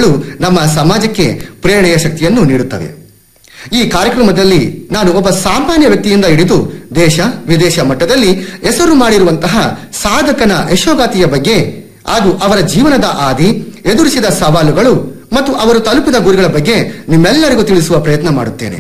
ಗಾಥೆಗಳು ನಮ್ಮ ಸಮಾಜಕ್ಕೆ ಪ್ರೇರಣೆಯ ಶಕ್ತಿಯನ್ನು ನೀಡುತ್ತವೆ ಈ ಕಾರ್ಯಕ್ರಮದಲ್ಲಿ ನಾನು ಒಬ್ಬ ಸಾಮಾನ್ಯ ವ್ಯಕ್ತಿಯಿಂದ ಹಿಡಿದು ದೇಶ ವಿದೇಶ ಮಟ್ಟದಲ್ಲಿ ಹೆಸರು ಮಾಡಿರುವಂತಹ ಸಾಧಕನ ಯಶೋಗಾತಿಯ ಬಗ್ಗೆ ಹಾಗೂ ಅವರ ಜೀವನದ ಆದಿ ಎದುರಿಸಿದ ಸವಾಲುಗಳು ಮತ್ತು ಅವರು ತಲುಪಿದ ಗುರಿಗಳ ಬಗ್ಗೆ ನಿಮ್ಮೆಲ್ಲರಿಗೂ ತಿಳಿಸುವ ಪ್ರಯತ್ನ ಮಾಡುತ್ತೇನೆ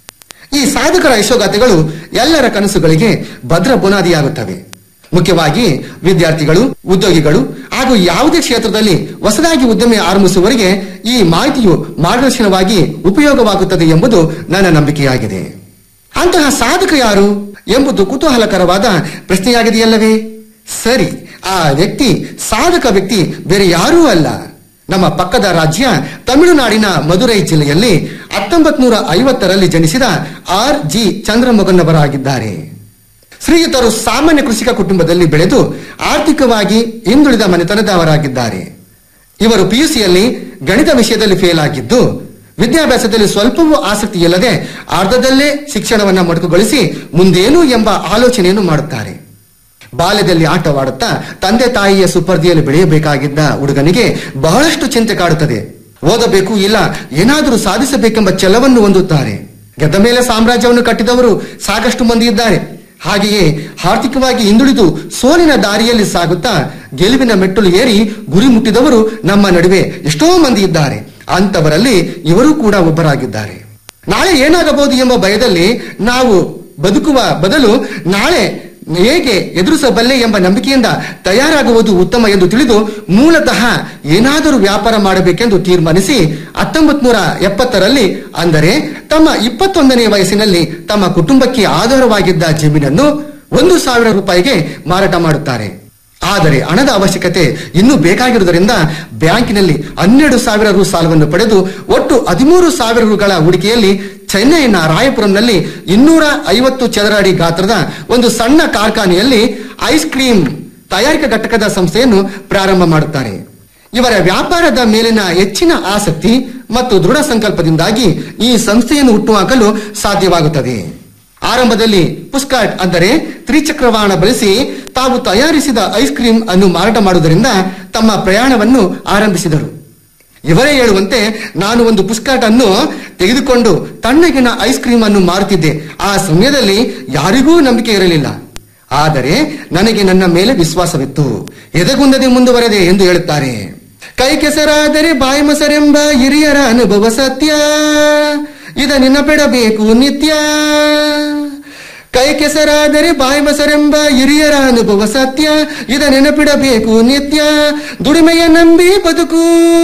ಈ ಸಾಧಕರ ಯಶೋಗಾಥೆಗಳು ಎಲ್ಲರ ಕನಸುಗಳಿಗೆ ಭದ್ರ ಬುನಾದಿಯಾಗುತ್ತವೆ ಮುಖ್ಯವಾಗಿ ವಿದ್ಯಾರ್ಥಿಗಳು ಉದ್ಯೋಗಿಗಳು ಹಾಗೂ ಯಾವುದೇ ಕ್ಷೇತ್ರದಲ್ಲಿ ಹೊಸದಾಗಿ ಉದ್ಯಮ ಆರಂಭಿಸುವವರಿಗೆ ಈ ಮಾಹಿತಿಯು ಮಾರ್ಗದರ್ಶನವಾಗಿ ಉಪಯೋಗವಾಗುತ್ತದೆ ಎಂಬುದು ನನ್ನ ನಂಬಿಕೆಯಾಗಿದೆ ಅಂತಹ ಸಾಧಕ ಯಾರು ಎಂಬುದು ಕುತೂಹಲಕರವಾದ ಪ್ರಶ್ನೆಯಾಗಿದೆಯಲ್ಲವೇ ಸರಿ ಆ ವ್ಯಕ್ತಿ ಸಾಧಕ ವ್ಯಕ್ತಿ ಬೇರೆ ಯಾರೂ ಅಲ್ಲ ನಮ್ಮ ಪಕ್ಕದ ರಾಜ್ಯ ತಮಿಳುನಾಡಿನ ಮದುರೈ ಜಿಲ್ಲೆಯಲ್ಲಿ ಹತ್ತೊಂಬತ್ ನೂರ ಐವತ್ತರಲ್ಲಿ ಜನಿಸಿದ ಆರ್ ಜಿ ಚಂದ್ರಮೊಗನ್ನವರಾಗಿದ್ದಾರೆ ಶ್ರೀಯುತರು ಸಾಮಾನ್ಯ ಕೃಷಿಕ ಕುಟುಂಬದಲ್ಲಿ ಬೆಳೆದು ಆರ್ಥಿಕವಾಗಿ ಹಿಂದುಳಿದ ಮನೆತನದವರಾಗಿದ್ದಾರೆ ಇವರು ಪಿಯುಸಿಯಲ್ಲಿ ಗಣಿತ ವಿಷಯದಲ್ಲಿ ಫೇಲ್ ಆಗಿದ್ದು ವಿದ್ಯಾಭ್ಯಾಸದಲ್ಲಿ ಸ್ವಲ್ಪವೂ ಆಸಕ್ತಿ ಇಲ್ಲದೆ ಅರ್ಧದಲ್ಲೇ ಶಿಕ್ಷಣವನ್ನ ಮೊಟಕುಗೊಳಿಸಿ ಮುಂದೇನು ಎಂಬ ಆಲೋಚನೆಯನ್ನು ಮಾಡುತ್ತಾರೆ ಬಾಲ್ಯದಲ್ಲಿ ಆಟವಾಡುತ್ತಾ ತಂದೆ ತಾಯಿಯ ಸುಪರ್ದಿಯಲ್ಲಿ ಬೆಳೆಯಬೇಕಾಗಿದ್ದ ಹುಡುಗನಿಗೆ ಬಹಳಷ್ಟು ಚಿಂತೆ ಕಾಡುತ್ತದೆ ಓದಬೇಕು ಇಲ್ಲ ಏನಾದರೂ ಸಾಧಿಸಬೇಕೆಂಬ ಛಲವನ್ನು ಹೊಂದುತ್ತಾರೆ ಗೆದ್ದ ಮೇಲೆ ಸಾಮ್ರಾಜ್ಯವನ್ನು ಕಟ್ಟಿದವರು ಸಾಕಷ್ಟು ಮಂದಿ ಇದ್ದಾರೆ ಹಾಗೆಯೇ ಆರ್ಥಿಕವಾಗಿ ಹಿಂದುಳಿದು ಸೋಲಿನ ದಾರಿಯಲ್ಲಿ ಸಾಗುತ್ತಾ ಗೆಲುವಿನ ಮೆಟ್ಟಲು ಏರಿ ಗುರಿ ಮುಟ್ಟಿದವರು ನಮ್ಮ ನಡುವೆ ಎಷ್ಟೋ ಮಂದಿ ಇದ್ದಾರೆ ಅಂತವರಲ್ಲಿ ಇವರು ಕೂಡ ಒಬ್ಬರಾಗಿದ್ದಾರೆ ನಾಳೆ ಏನಾಗಬಹುದು ಎಂಬ ಭಯದಲ್ಲಿ ನಾವು ಬದುಕುವ ಬದಲು ನಾಳೆ ಹೇಗೆ ಎದುರಿಸಬಲ್ಲೆ ಎಂಬ ನಂಬಿಕೆಯಿಂದ ತಯಾರಾಗುವುದು ಉತ್ತಮ ಎಂದು ತಿಳಿದು ಮೂಲತಃ ಏನಾದರೂ ವ್ಯಾಪಾರ ಮಾಡಬೇಕೆಂದು ತೀರ್ಮಾನಿಸಿ ಹತ್ತೊಂಬತ್ ನೂರ ಎಪ್ಪತ್ತರಲ್ಲಿ ಅಂದರೆ ತಮ್ಮ ಇಪ್ಪತ್ತೊಂದನೇ ವಯಸ್ಸಿನಲ್ಲಿ ತಮ್ಮ ಕುಟುಂಬಕ್ಕೆ ಆಧಾರವಾಗಿದ್ದ ಜಮೀನನ್ನು ಒಂದು ಸಾವಿರ ರೂಪಾಯಿಗೆ ಮಾರಾಟ ಮಾಡುತ್ತಾರೆ ಆದರೆ ಹಣದ ಅವಶ್ಯಕತೆ ಇನ್ನೂ ಬೇಕಾಗಿರುವುದರಿಂದ ಬ್ಯಾಂಕಿನಲ್ಲಿ ಹನ್ನೆರಡು ಸಾವಿರ ರು ಸಾಲವನ್ನು ಪಡೆದು ಒಟ್ಟು ಹದಿಮೂರು ಸಾವಿರ ರುಗಳ ಹೂಡಿಕೆಯಲ್ಲಿ ಚೆನ್ನೈನ ರಾಯಪುರಂನಲ್ಲಿ ಇನ್ನೂರ ಐವತ್ತು ಚದರ ಅಡಿ ಗಾತ್ರದ ಒಂದು ಸಣ್ಣ ಕಾರ್ಖಾನೆಯಲ್ಲಿ ಐಸ್ ಕ್ರೀಮ್ ತಯಾರಿಕಾ ಘಟಕದ ಸಂಸ್ಥೆಯನ್ನು ಪ್ರಾರಂಭ ಮಾಡುತ್ತಾರೆ ಇವರ ವ್ಯಾಪಾರದ ಮೇಲಿನ ಹೆಚ್ಚಿನ ಆಸಕ್ತಿ ಮತ್ತು ದೃಢ ಸಂಕಲ್ಪದಿಂದಾಗಿ ಈ ಸಂಸ್ಥೆಯನ್ನು ಹುಟ್ಟುಹಾಕಲು ಸಾಧ್ಯವಾಗುತ್ತದೆ ಆರಂಭದಲ್ಲಿ ಪುಸ್ಕಾಟ್ ಅಂದರೆ ತ್ರಿಚಕ್ರವಾಹನ ಬಳಸಿ ತಾವು ತಯಾರಿಸಿದ ಐಸ್ ಕ್ರೀಮ್ ಅನ್ನು ಮಾರಾಟ ಮಾಡುವುದರಿಂದ ತಮ್ಮ ಪ್ರಯಾಣವನ್ನು ಆರಂಭಿಸಿದರು ಇವರೇ ಹೇಳುವಂತೆ ನಾನು ಒಂದು ಪುಸ್ಕಾಟ್ ಅನ್ನು ತೆಗೆದುಕೊಂಡು ತಣ್ಣಗಿನ ಐಸ್ ಕ್ರೀಮ್ ಅನ್ನು ಮಾರುತ್ತಿದ್ದೆ ಆ ಸಮಯದಲ್ಲಿ ಯಾರಿಗೂ ನಂಬಿಕೆ ಇರಲಿಲ್ಲ ಆದರೆ ನನಗೆ ನನ್ನ ಮೇಲೆ ವಿಶ್ವಾಸವಿತ್ತು ಎದೆಗುಂದದೆ ಮುಂದುವರೆದೆ ಎಂದು ಹೇಳುತ್ತಾರೆ ಕೈ ಕೆಸರಾದರೆ ಬಾಯಿ ಮೊಸರೆಂಬ ಹಿರಿಯರ ಅನುಭವ ಸತ್ಯ ಇದ ನೆನಪಿಡಬೇಕು ನಿತ್ಯ ಕೈ ಕೆಸರಾದರೆ ಬಾಯಿ ಮೊಸರೆಂಬ ಹಿರಿಯರ ಅನುಭವ ಸತ್ಯ ಇದ ನೆನಪಿಡಬೇಕು ನಿತ್ಯ ದುಡಿಮೆಯ ನಂಬಿ ಬದುಕು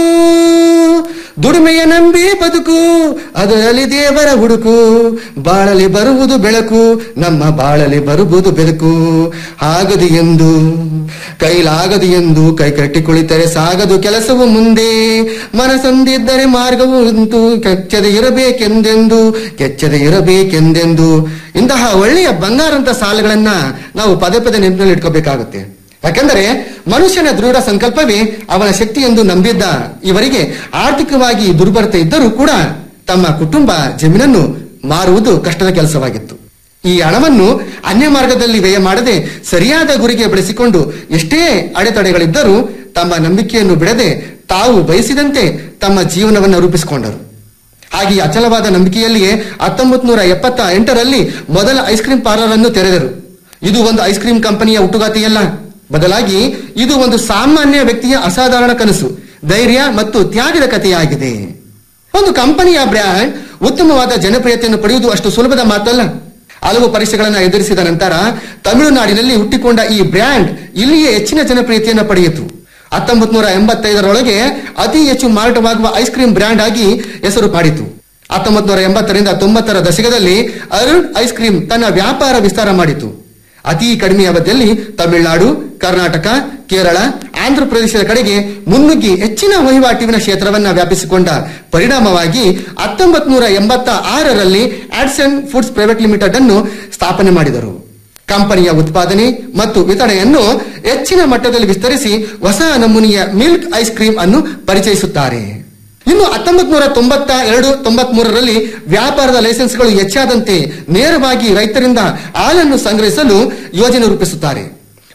ದುಡಿಮೆಯ ನಂಬಿ ಬದುಕು ಅದರಲ್ಲಿ ದೇವರ ಹುಡುಕು ಬಾಳಲಿ ಬರುವುದು ಬೆಳಕು ನಮ್ಮ ಬಾಳಲಿ ಬರುವುದು ಬೆಳಕು ಆಗದು ಎಂದು ಕೈಲಾಗದು ಎಂದು ಕೈ ಕಟ್ಟಿ ಕುಳಿತರೆ ಸಾಗದು ಕೆಲಸವು ಮುಂದೆ ಮನಸೊಂದಿದ್ದರೆ ಮಾರ್ಗವು ಉಂಟು ಕೆಚ್ಚದೆ ಇರಬೇಕೆಂದೆಂದು ಕೆಚ್ಚದೆ ಇರಬೇಕೆಂದೆಂದು ಇಂತಹ ಒಳ್ಳೆಯ ಬಂಗಾರಂತ ಸಾಲುಗಳನ್ನ ನಾವು ಪದೇ ಪದೇ ನೆನಪಿನಲ್ಲಿ ಇಟ್ಕೋಬೇಕಾಗುತ್ತೆ ಯಾಕೆಂದರೆ ಮನುಷ್ಯನ ದೃಢ ಸಂಕಲ್ಪವೇ ಅವನ ಶಕ್ತಿ ಎಂದು ನಂಬಿದ್ದ ಇವರಿಗೆ ಆರ್ಥಿಕವಾಗಿ ದುರ್ಬಲತೆ ಇದ್ದರೂ ಕೂಡ ತಮ್ಮ ಕುಟುಂಬ ಜಮೀನನ್ನು ಮಾರುವುದು ಕಷ್ಟದ ಕೆಲಸವಾಗಿತ್ತು ಈ ಹಣವನ್ನು ಅನ್ಯ ಮಾರ್ಗದಲ್ಲಿ ವ್ಯಯ ಮಾಡದೆ ಸರಿಯಾದ ಗುರಿಗೆ ಬೆಳೆಸಿಕೊಂಡು ಎಷ್ಟೇ ಅಡೆತಡೆಗಳಿದ್ದರೂ ತಮ್ಮ ನಂಬಿಕೆಯನ್ನು ಬಿಡದೆ ತಾವು ಬಯಸಿದಂತೆ ತಮ್ಮ ಜೀವನವನ್ನು ರೂಪಿಸಿಕೊಂಡರು ಹಾಗೆ ಈ ಅಚಲವಾದ ನಂಬಿಕೆಯಲ್ಲಿಯೇ ಹತ್ತೊಂಬತ್ ನೂರ ಎಪ್ಪತ್ತ ಎಂಟರಲ್ಲಿ ಮೊದಲ ಐಸ್ ಕ್ರೀಮ್ ಪಾರ್ಲರ್ ಅನ್ನು ತೆರೆದರು ಇದು ಒಂದು ಐಸ್ ಕ್ರೀಮ್ ಕಂಪನಿಯ ಹುಟ್ಟುಗಾತಿಯಲ್ಲ ಬದಲಾಗಿ ಇದು ಒಂದು ಸಾಮಾನ್ಯ ವ್ಯಕ್ತಿಯ ಅಸಾಧಾರಣ ಕನಸು ಧೈರ್ಯ ಮತ್ತು ತ್ಯಾಗದ ಕಥೆಯಾಗಿದೆ ಒಂದು ಕಂಪನಿಯ ಬ್ರ್ಯಾಂಡ್ ಉತ್ತಮವಾದ ಜನಪ್ರಿಯತೆಯನ್ನು ಪಡೆಯುವುದು ಅಷ್ಟು ಸುಲಭದ ಮಾತಲ್ಲ ಹಲವು ಪರೀಕ್ಷೆಗಳನ್ನು ಎದುರಿಸಿದ ನಂತರ ತಮಿಳುನಾಡಿನಲ್ಲಿ ಹುಟ್ಟಿಕೊಂಡ ಈ ಬ್ರ್ಯಾಂಡ್ ಇಲ್ಲಿಯೇ ಹೆಚ್ಚಿನ ಜನಪ್ರಿಯತೆಯನ್ನು ಪಡೆಯಿತು ಹತ್ತೊಂಬತ್ ನೂರ ಎಂಬತ್ತೈದರೊಳಗೆ ಅತಿ ಹೆಚ್ಚು ಮಾರಾಟವಾಗುವ ಐಸ್ ಕ್ರೀಮ್ ಬ್ರ್ಯಾಂಡ್ ಆಗಿ ಹೆಸರು ಮಾಡಿತು ಹತ್ತೊಂಬತ್ ನೂರ ಎಂಬತ್ತರಿಂದ ತೊಂಬತ್ತರ ದಶಕದಲ್ಲಿ ಅರುಣ್ ಐಸ್ ಕ್ರೀಮ್ ತನ್ನ ವ್ಯಾಪಾರ ವಿಸ್ತಾರ ಮಾಡಿತು ಅತಿ ಕಡಿಮೆ ಅವಧಿಯಲ್ಲಿ ತಮಿಳುನಾಡು ಕರ್ನಾಟಕ ಕೇರಳ ಆಂಧ್ರ ಪ್ರದೇಶದ ಕಡೆಗೆ ಮುನ್ನುಗ್ಗಿ ಹೆಚ್ಚಿನ ವಹಿವಾಟಿನ ಕ್ಷೇತ್ರವನ್ನ ವ್ಯಾಪಿಸಿಕೊಂಡ ಪರಿಣಾಮವಾಗಿ ಹತ್ತೊಂಬತ್ ನೂರ ಎಂಬತ್ತ ಆರರಲ್ಲಿ ಆಡ್ಸನ್ ಫುಡ್ಸ್ ಪ್ರೈವೇಟ್ ಲಿಮಿಟೆಡ್ ಅನ್ನು ಸ್ಥಾಪನೆ ಮಾಡಿದರು ಕಂಪನಿಯ ಉತ್ಪಾದನೆ ಮತ್ತು ವಿತರಣೆಯನ್ನು ಹೆಚ್ಚಿನ ಮಟ್ಟದಲ್ಲಿ ವಿಸ್ತರಿಸಿ ಹೊಸ ನಮೂನೆಯ ಮಿಲ್ಕ್ ಐಸ್ ಕ್ರೀಮ್ ಅನ್ನು ಪರಿಚಯಿಸುತ್ತಾರೆ ಇನ್ನು ಹತ್ತೊಂಬತ್ ನೂರ ತೊಂಬತ್ತ ಎರಡು ತೊಂಬತ್ ಮೂರರಲ್ಲಿ ವ್ಯಾಪಾರದ ಲೈಸೆನ್ಸ್ಗಳು ಹೆಚ್ಚಾದಂತೆ ನೇರವಾಗಿ ರೈತರಿಂದ ಹಾಲನ್ನು ಸಂಗ್ರಹಿಸಲು ಯೋಜನೆ ರೂಪಿಸುತ್ತಾರೆ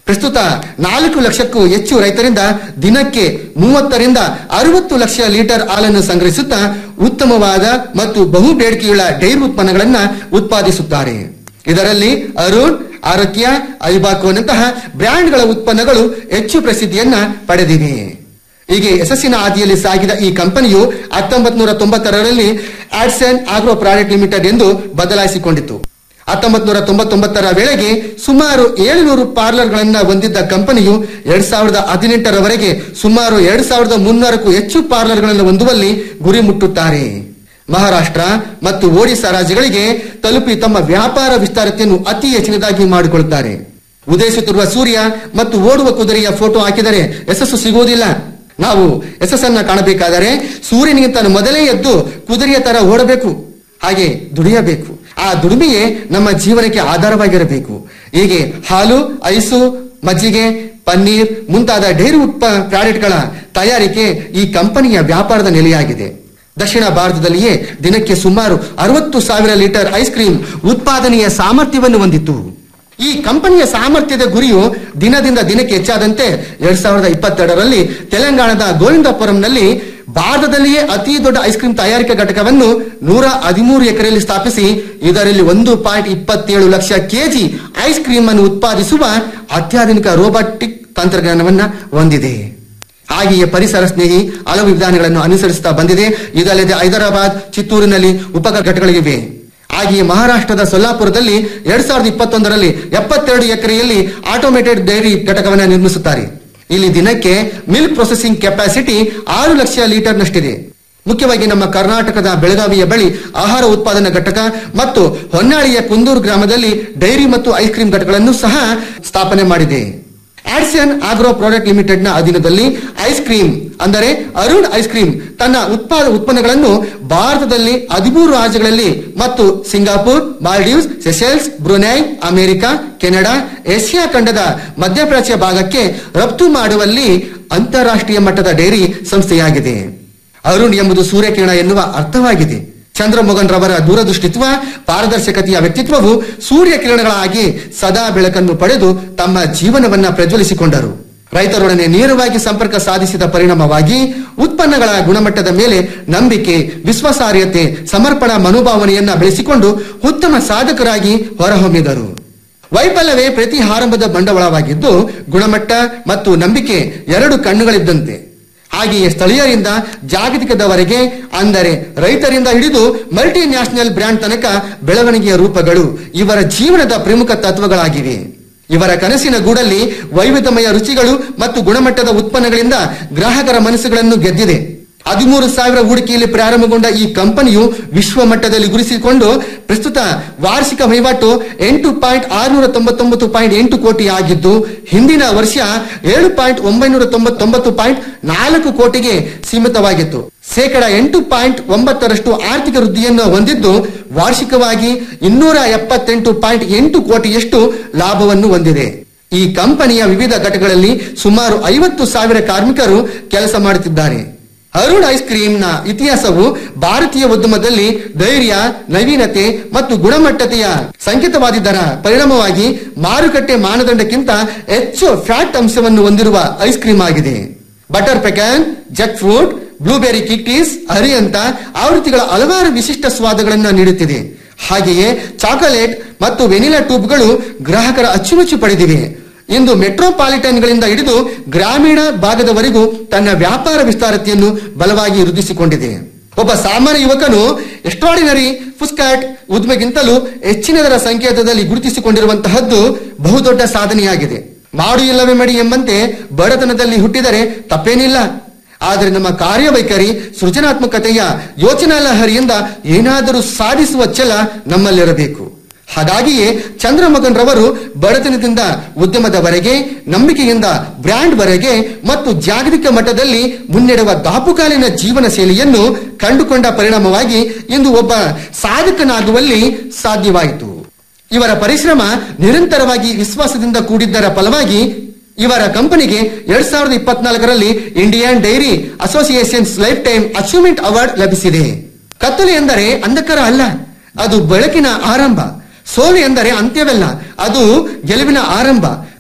ಪ್ರಸ್ತುತ ನಾಲ್ಕು ಲಕ್ಷಕ್ಕೂ ಹೆಚ್ಚು ರೈತರಿಂದ ದಿನಕ್ಕೆ ಮೂವತ್ತರಿಂದ ಅರವತ್ತು ಲಕ್ಷ ಲೀಟರ್ ಹಾಲನ್ನು ಸಂಗ್ರಹಿಸುತ್ತಾ ಉತ್ತಮವಾದ ಮತ್ತು ಬಹು ಬೇಡಿಕೆಯುಳ್ಳ ಡೈರಿ ಉತ್ಪನ್ನಗಳನ್ನು ಉತ್ಪಾದಿಸುತ್ತಾರೆ ಇದರಲ್ಲಿ ಅರುಣ್ ಆರೋಗ್ಯ ಐಬಾಕೋನಂತಹ ಬ್ರ್ಯಾಂಡ್ಗಳ ಉತ್ಪನ್ನಗಳು ಹೆಚ್ಚು ಪ್ರಸಿದ್ಧಿಯನ್ನ ಪಡೆದಿವೆ ಹೀಗೆ ಯಶಸ್ಸಿನ ಹಾದಿಯಲ್ಲಿ ಸಾಗಿದ ಈ ಕಂಪನಿಯು ಹತ್ತೊಂಬತ್ ನೂರ ತೊಂಬತ್ತರಲ್ಲಿ ಆಡ್ಸನ್ ಆಗ್ರೋ ಪ್ರಾಡಕ್ಟ್ ಲಿಮಿಟೆಡ್ ಎಂದು ಬದಲಾಯಿಸಿಕೊಂಡಿತು ಹತ್ತೊಂಬತ್ ನೂರ ತೊಂಬತ್ತೊಂಬತ್ತರ ವೇಳೆಗೆ ಸುಮಾರು ಏಳುನೂರು ಪಾರ್ಲರ್ಗಳನ್ನ ಹೊಂದಿದ್ದ ಕಂಪನಿಯು ಎರಡ್ ಸಾವಿರದ ಹದಿನೆಂಟರವರೆಗೆ ಸುಮಾರು ಎರಡ್ ಸಾವಿರದ ಮುನ್ನೂರಕ್ಕೂ ಹೆಚ್ಚು ಪಾರ್ಲರ್ಗಳನ್ನು ಹೊಂದುವಲ್ಲಿ ಗುರಿ ಮುಟ್ಟುತ್ತಾರೆ ಮಹಾರಾಷ್ಟ್ರ ಮತ್ತು ಒಡಿಶಾ ರಾಜ್ಯಗಳಿಗೆ ತಲುಪಿ ತಮ್ಮ ವ್ಯಾಪಾರ ವಿಸ್ತಾರತೆಯನ್ನು ಅತಿ ಹೆಚ್ಚಿನದಾಗಿ ಮಾಡಿಕೊಳ್ಳುತ್ತಾರೆ ಉದಯಿಸುತ್ತಿರುವ ಸೂರ್ಯ ಮತ್ತು ಓಡುವ ಕುದುರೆಯ ಫೋಟೋ ಹಾಕಿದರೆ ಯಶಸ್ಸು ಸಿಗುವುದಿಲ್ಲ ನಾವು ಯಶಸ್ಸನ್ನ ಕಾಣಬೇಕಾದರೆ ಸೂರ್ಯನಿಗಿಂತ ಮೊದಲೇ ಎದ್ದು ಕುದುರೆಯ ತರ ಓಡಬೇಕು ಹಾಗೆ ದುಡಿಯಬೇಕು ಆ ದುಡಿಮೆಯೇ ನಮ್ಮ ಜೀವನಕ್ಕೆ ಆಧಾರವಾಗಿರಬೇಕು ಹೀಗೆ ಹಾಲು ಐಸು ಮಜ್ಜಿಗೆ ಪನ್ನೀರ್ ಮುಂತಾದ ಡೈರಿ ಉತ್ಪ ಪ್ರಾಡಕ್ಟ್ಗಳ ತಯಾರಿಕೆ ಈ ಕಂಪನಿಯ ವ್ಯಾಪಾರದ ನೆಲೆಯಾಗಿದೆ ದಕ್ಷಿಣ ಭಾರತದಲ್ಲಿಯೇ ದಿನಕ್ಕೆ ಸುಮಾರು ಅರವತ್ತು ಸಾವಿರ ಲೀಟರ್ ಐಸ್ ಕ್ರೀಮ್ ಉತ್ಪಾದನೆಯ ಸಾಮರ್ಥ್ಯವನ್ನು ಹೊಂದಿತ್ತು ಈ ಕಂಪನಿಯ ಸಾಮರ್ಥ್ಯದ ಗುರಿಯು ದಿನದಿಂದ ದಿನಕ್ಕೆ ಹೆಚ್ಚಾದಂತೆ ಎರಡ್ ಸಾವಿರದ ಇಪ್ಪತ್ತೆರಡರಲ್ಲಿ ತೆಲಂಗಾಣದ ಗೋವಿಂದಪುರಂನಲ್ಲಿ ಭಾರತದಲ್ಲಿಯೇ ಅತಿ ದೊಡ್ಡ ಐಸ್ ಕ್ರೀಮ್ ತಯಾರಿಕಾ ಘಟಕವನ್ನು ನೂರ ಹದಿಮೂರು ಎಕರೆಯಲ್ಲಿ ಸ್ಥಾಪಿಸಿ ಇದರಲ್ಲಿ ಒಂದು ಪಾಯಿಂಟ್ ಇಪ್ಪತ್ತೇಳು ಲಕ್ಷ ಕೆಜಿ ಐಸ್ ಕ್ರೀಮ್ ಅನ್ನು ಉತ್ಪಾದಿಸುವ ಅತ್ಯಾಧುನಿಕ ರೋಬೋಟಿಕ್ ತಂತ್ರಜ್ಞಾನವನ್ನ ಹೊಂದಿದೆ ಹಾಗೆಯೇ ಪರಿಸರ ಸ್ನೇಹಿ ಹಲವು ವಿಧಾನಗಳನ್ನು ಅನುಸರಿಸುತ್ತಾ ಬಂದಿದೆ ಇದಲ್ಲದೆ ಹೈದರಾಬಾದ್ ಚಿತ್ತೂರಿನಲ್ಲಿ ಉಪಘಟಕಗಳಿವೆ ಹಾಗೆಯೇ ಮಹಾರಾಷ್ಟ್ರದ ಸೊಲ್ಲಾಪುರದಲ್ಲಿ ಎರಡ್ ಸಾವಿರದ ಇಪ್ಪತ್ತೊಂದರಲ್ಲಿ ಎಪ್ಪತ್ತೆರಡು ಎಕರೆಯಲ್ಲಿ ಆಟೋಮೇಟೆಡ್ ಡೈರಿ ಘಟಕವನ್ನು ನಿರ್ಮಿಸುತ್ತಾರೆ ಇಲ್ಲಿ ದಿನಕ್ಕೆ ಮಿಲ್ಕ್ ಪ್ರೊಸೆಸಿಂಗ್ ಕೆಪಾಸಿಟಿ ಆರು ಲಕ್ಷ ಲೀಟರ್ನಷ್ಟಿದೆ ಮುಖ್ಯವಾಗಿ ನಮ್ಮ ಕರ್ನಾಟಕದ ಬೆಳಗಾವಿಯ ಬಳಿ ಆಹಾರ ಉತ್ಪಾದನಾ ಘಟಕ ಮತ್ತು ಹೊನ್ನಾಳಿಯ ಕುಂದೂರು ಗ್ರಾಮದಲ್ಲಿ ಡೈರಿ ಮತ್ತು ಐಸ್ ಕ್ರೀಮ್ ಘಟಕಗಳನ್ನು ಸಹ ಸ್ಥಾಪನೆ ಮಾಡಿದೆ ಆಡ್ಸನ್ ಆಗ್ರೋ ಪ್ರಾಡಕ್ಟ್ ಲಿಮಿಟೆಡ್ ನ ಅಧೀನದಲ್ಲಿ ಐಸ್ ಕ್ರೀಮ್ ಅಂದರೆ ಅರುಣ್ ಐಸ್ ಕ್ರೀಮ್ ತನ್ನ ಉತ್ಪಾದ ಉತ್ಪನ್ನಗಳನ್ನು ಭಾರತದಲ್ಲಿ ಹದಿಮೂರು ರಾಜ್ಯಗಳಲ್ಲಿ ಮತ್ತು Singapore Maldives Seychelles Brunei America Canada Asia ಖಂಡದ ಮಧ್ಯಪ್ರಾಚ್ಯ ಭಾಗಕ್ಕೆ ರಫ್ತು ಮಾಡುವಲ್ಲಿ ಅಂತಾರಾಷ್ಟ್ರೀಯ ಮಟ್ಟದ ಡೈರಿ ಸಂಸ್ಥೆಯಾಗಿದೆ ಅರುಣ್ ಎಂಬುದು ಸೂರ್ಯಕಿರಣ ಎನ್ನುವ ಅರ್ಥವಾಗಿದೆ ಚಂದ್ರಮೋಹನ್ ರವರ ದೂರದೃಷ್ಟಿತ್ವ ಪಾರದರ್ಶಕತೆಯ ವ್ಯಕ್ತಿತ್ವವು ಸೂರ್ಯಕಿರಣಗಳಾಗಿ ಸದಾ ಬೆಳಕನ್ನು ಪಡೆದು ತಮ್ಮ ಜೀವನವನ್ನ ಪ್ರಜ್ವಲಿಸಿಕೊಂಡರು ರೈತರೊಡನೆ ನೇರವಾಗಿ ಸಂಪರ್ಕ ಸಾಧಿಸಿದ ಪರಿಣಾಮವಾಗಿ ಉತ್ಪನ್ನಗಳ ಗುಣಮಟ್ಟದ ಮೇಲೆ ನಂಬಿಕೆ ವಿಶ್ವಾಸಾರ್ಹತೆ ಸಮರ್ಪಣಾ ಮನೋಭಾವನೆಯನ್ನ ಬೆಳೆಸಿಕೊಂಡು ಉತ್ತಮ ಸಾಧಕರಾಗಿ ಹೊರಹೊಮ್ಮಿದರು ವೈಫಲ್ಯವೇ ಪ್ರತಿ ಆರಂಭದ ಬಂಡವಾಳವಾಗಿದ್ದು ಗುಣಮಟ್ಟ ಮತ್ತು ನಂಬಿಕೆ ಎರಡು ಕಣ್ಣುಗಳಿದ್ದಂತೆ ಹಾಗೆಯೇ ಸ್ಥಳೀಯರಿಂದ ಜಾಗತಿಕದವರೆಗೆ ಅಂದರೆ ರೈತರಿಂದ ಹಿಡಿದು ಮಲ್ಟಿ ನ್ಯಾಷನಲ್ ಬ್ರ್ಯಾಂಡ್ ತನಕ ಬೆಳವಣಿಗೆಯ ರೂಪಗಳು ಇವರ ಜೀವನದ ಪ್ರಮುಖ ತತ್ವಗಳಾಗಿವೆ ಇವರ ಕನಸಿನ ಗೂಡಲ್ಲಿ ವೈವಿಧ್ಯಮಯ ರುಚಿಗಳು ಮತ್ತು ಗುಣಮಟ್ಟದ ಉತ್ಪನ್ನಗಳಿಂದ ಗ್ರಾಹಕರ ಮನಸ್ಸುಗಳನ್ನು ಗೆದ್ದಿದೆ ಹದಿಮೂರು ಸಾವಿರ ಹೂಡಿಕೆಯಲ್ಲಿ ಪ್ರಾರಂಭಗೊಂಡ ಈ ಕಂಪನಿಯು ವಿಶ್ವ ಮಟ್ಟದಲ್ಲಿ ಗುರುಸಿಕೊಂಡು ಪ್ರಸ್ತುತ ವಾರ್ಷಿಕ ವಹಿವಾಟು ಎಂಟು ಪಾಯಿಂಟ್ ಆರುನೂರ ತೊಂಬತ್ತೊಂಬತ್ತು ಪಾಯಿಂಟ್ ಎಂಟು ಕೋಟಿ ಆಗಿದ್ದು ಹಿಂದಿನ ವರ್ಷ ಏಳು ಪಾಯಿಂಟ್ ಒಂಬೈನೂರ ತೊಂಬತ್ತೊಂಬತ್ತು ಪಾಯಿಂಟ್ ನಾಲ್ಕು ಕೋಟಿಗೆ ಸೀಮಿತವಾಗಿತ್ತು ಶೇಕಡ ಎಂಟು ಪಾಯಿಂಟ್ ಒಂಬತ್ತರಷ್ಟು ಆರ್ಥಿಕ ವೃದ್ಧಿಯನ್ನು ಹೊಂದಿದ್ದು ವಾರ್ಷಿಕವಾಗಿ ಇನ್ನೂರ ಎಪ್ಪತ್ತೆಂಟು ಪಾಯಿಂಟ್ ಎಂಟು ಕೋಟಿಯಷ್ಟು ಲಾಭವನ್ನು ಹೊಂದಿದೆ ಈ ಕಂಪನಿಯ ವಿವಿಧ ಘಟಕಗಳಲ್ಲಿ ಸುಮಾರು ಐವತ್ತು ಸಾವಿರ ಕಾರ್ಮಿಕರು ಕೆಲಸ ಮಾಡುತ್ತಿದ್ದಾರೆ ಅರುಣ್ ಐಸ್ ಕ್ರೀಮ್ನ ಇತಿಹಾಸವು ಭಾರತೀಯ ಉದ್ಯಮದಲ್ಲಿ ಧೈರ್ಯ ನವೀನತೆ ಮತ್ತು ಗುಣಮಟ್ಟತೆಯ ಸಂಕೇತವಾದಿದ್ದರ ಪರಿಣಾಮವಾಗಿ ಮಾರುಕಟ್ಟೆ ಮಾನದಂಡಕ್ಕಿಂತ ಹೆಚ್ಚು ಫ್ಯಾಟ್ ಅಂಶವನ್ನು ಹೊಂದಿರುವ ಐಸ್ ಕ್ರೀಮ್ ಆಗಿದೆ butter pecan jackfruit blueberry ಕಿಕ್ಕೀಸ್ ಹರಿ ಅಂತ ಆವೃತ್ತಿಗಳ ಹಲವಾರು ವಿಶಿಷ್ಟ ಸ್ವಾದಗಳನ್ನು ನೀಡುತ್ತಿದೆ ಹಾಗೆಯೇ ಚಾಕೊಲೇಟ್ ಮತ್ತು ವೆನಿಲಾ ಟ್ಯೂಬ್ಗಳು ಗ್ರಾಹಕರ ಅಚ್ಚುಮೆಚ್ಚು ಪಡೆದಿವೆ ಇಂದು ಮೆಟ್ರೋಪಾಲಿಟನ್ಗಳಿಂದ ಹಿಡಿದು ಗ್ರಾಮೀಣ ಭಾಗದವರೆಗೂ ತನ್ನ ವ್ಯಾಪಾರ ವಿಸ್ತಾರತೆಯನ್ನು ಬಲವಾಗಿ ವೃದ್ಧಿಸಿಕೊಂಡಿದೆ ಒಬ್ಬ ಸಾಮಾನ್ಯ ಯುವಕನು ಎಕ್ಸ್ಟ್ರಾಡಿನರಿ ಫುಸ್ಕಾಟ್ ಉದ್ಯಮಗಿಂತಲೂ ಹೆಚ್ಚಿನದರ ಸಂಕೇತದಲ್ಲಿ ಗುರುತಿಸಿಕೊಂಡಿರುವಂತಹದ್ದು ಬಹುದೊಡ್ಡ ಸಾಧನೆಯಾಗಿದೆ ಮಾಡು ಇಲ್ಲವೇ ಮಡಿ ಎಂಬಂತೆ ಬಡತನದಲ್ಲಿ ಹುಟ್ಟಿದರೆ ತಪ್ಪೇನಿಲ್ಲ ಆದರೆ ನಮ್ಮ ಕಾರ್ಯವೈಖರಿ ಸೃಜನಾತ್ಮಕತೆಯ ಯೋಚನಾ ಲಹರಿಯಿಂದ ಏನಾದರೂ ಸಾಧಿಸುವ ಛಲ ನಮ್ಮಲ್ಲಿರಬೇಕು ಹಾಗಾಗಿಯೇ ಚಂದ್ರಮಗನ್ ರವರು ಬಡತನದಿಂದ ಉದ್ಯಮದವರೆಗೆ ನಂಬಿಕೆಯಿಂದ ಬ್ರ್ಯಾಂಡ್ ವರೆಗೆ ಮತ್ತು ಜಾಗತಿಕ ಮಟ್ಟದಲ್ಲಿ ಮುನ್ನಡೆಯುವ ದಾಪುಕಾಲಿನ ಜೀವನ ಶೈಲಿಯನ್ನು ಕಂಡುಕೊಂಡ ಪರಿಣಾಮವಾಗಿ ಇಂದು ಒಬ್ಬ ಸಾಧಕನಾಗುವಲ್ಲಿ ಸಾಧ್ಯವಾಯಿತು ಇವರ ಪರಿಶ್ರಮ ನಿರಂತರವಾಗಿ ವಿಶ್ವಾಸದಿಂದ ಕೂಡಿದ್ದರ ಫಲವಾಗಿ ಇವರ ಕಂಪನಿಗೆ ಎರಡ್ ಸಾವಿರದ ಇಪ್ಪತ್ನಾಲ್ಕರಲ್ಲಿ Indian dairy associations lifetime achievement award ಲಭಿಸಿದೆ ಕತ್ತಲೆ ಎಂದರೆ ಅಂಧಕಾರ ಅಲ್ಲ ಅದು ಬೆಳಕಿನ ಆರಂಭ ಸೋಲು ಎಂದರೆ ಅಂತ್ಯವಲ್ಲ ಅದು ಗೆಲುವಿನ ಆರಂಭ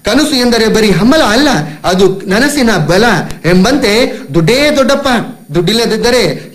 ಕನಸು ಎಂದರೆ ಬರೀ ಹಂಬಲ ಅಲ್ಲ ಅದು ನನಸಿನ ಬಲ ಎಂಬಂತೆ ದುಡ್ಡೇ ದೊಡ್ಡಪ್ಪ ದುಡ್ಡಿಲ್ಲದಿದ್ದರೆ